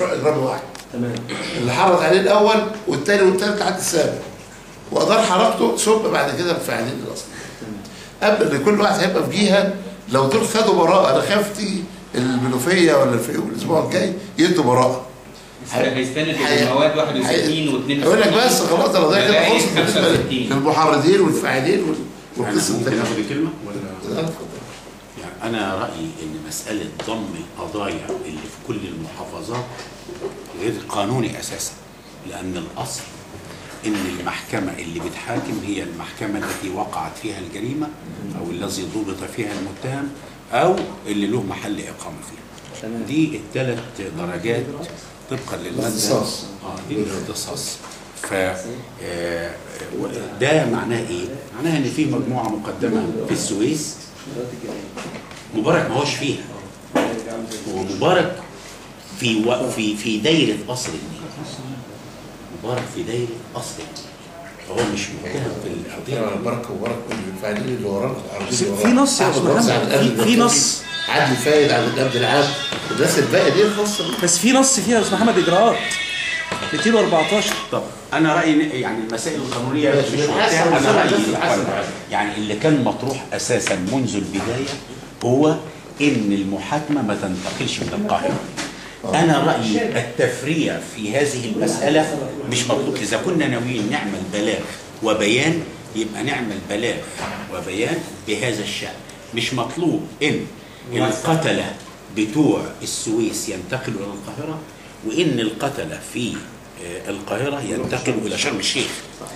اجرام واحد تمام اللي حرض عليه الاول والثاني والثالث لحد السابع وادار حركته ثم بعد كده الفاعلين الاصلي قبل ان كل واحد هيبقى في جهه لو دول خدوا براءه انا خايف تيجي المنوفيه ولا الفيوم الاسبوع الجاي يدوا براءه هيستند حي- المواد 61 و62 يقول لك بس خلاص انا ده كده مبادئ خلصت بالنسبه 65. للمحرضين والفاعلين وال- أنا والقصه ممكن التانية. اخد كلمه ولا اتفضل. يعني انا رايي ان مساله ضم القضايا اللي في كل المحافظات غير قانوني اساسا لان الاصل ان المحكمه اللي بتحاكم هي المحكمه التي وقعت فيها الجريمه او الذي ضبط فيها المتهم او اللي له محل اقامه فيها تمام. دي الثلاث درجات طبقا للماده الاختصاص. اه دي الاختصاص ف آه، ده معناه ايه؟ معناه ان في مجموعه مقدمه في السويس مبارك ما هوش فيها هو مبارك في و... في في دايره قصر النيل مبارك في دايره قصر النيل فهو مش متهم في القضيه بركه وبركه والفاعلين اللي ورانا العربيين اللي في ورانا. نص يا أحمد أستاذ رمزي محمد، عبد القادر في- في البكري، نص. عدلي فايد عبد القادر العام الناس الباقيه دي خاصه بس في نص فيها يا استاذ محمد اجراءات 214 طب انا رايي إن- يعني المسائل القانونيه ماشي، مش من وقتها حسب انا مسألة رايي بس حسب الأول. حاجة. يعني اللي كان مطروح اساسا منذ البدايه هو ان المحاكمه ما تنتقلش من القاهره انا رايي التفريع في هذه المساله مش مطلوب اذا كنا ناويين نعمل بلاغ وبيان يبقى نعمل بلاغ وبيان بهذا الشان مش مطلوب ان القتله بتوع السويس ينتقلوا الى القاهره وان القتله في آه، القاهره ينتقلوا الى شرم الشيخ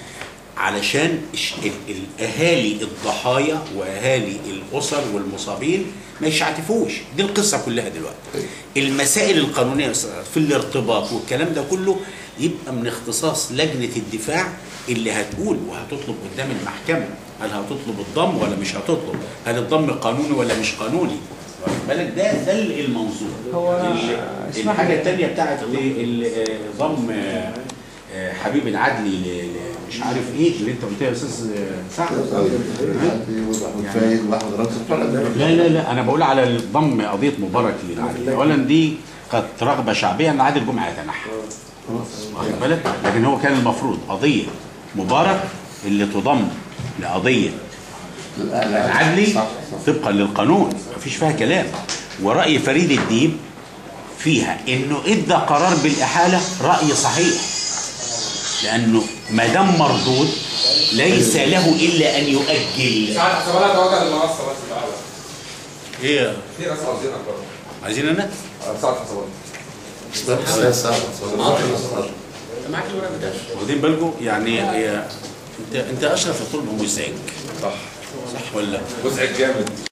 علشان الش- ال- الاهالي الضحايا واهالي الاسر والمصابين ما يشعتفوش دي القصه كلها دلوقتي المسائل القانونيه في الارتباط والكلام ده كله يبقى من اختصاص لجنه الدفاع اللي هتقول وهتطلب قدام المحكمه هل هتطلب الضم ولا مش هتطلب هل الضم قانوني ولا مش قانوني واخد بالك ده ده المنظور هو ال- اسمح الحاجه لي. الثانيه بتاعت ال- ال- آه، ضم آه، آه، حبيب العدلي ل- ل- مش عارف ايه اللي انت قلتها يا استاذ آه، سعد واحمد فايد واحمد رمزي لا لا لا انا بقول على ضم قضيه مبارك للعدل اولا دي كانت رغبه شعبيه ان عادل جمعه يتنحى واخد بالك لكن هو كان المفروض قضيه مبارك اللي تضم لقضيه العدلي طبقا للقانون مفيش فيها كلام وراي فريد الديب فيها انه ادى قرار بالاحاله راي صحيح لانه ما دام مردود ليس له الا ان يؤجل ساعات حسابها تواجه للمنصه بس تعالى ايه في ناس عاوزينك برضه عايزين انا ساعات حسابات معاك الورق بتاعك واخدين بالكم يعني هي انت انت اشرف الطلب مزعج صح صح ولا مزعج جامد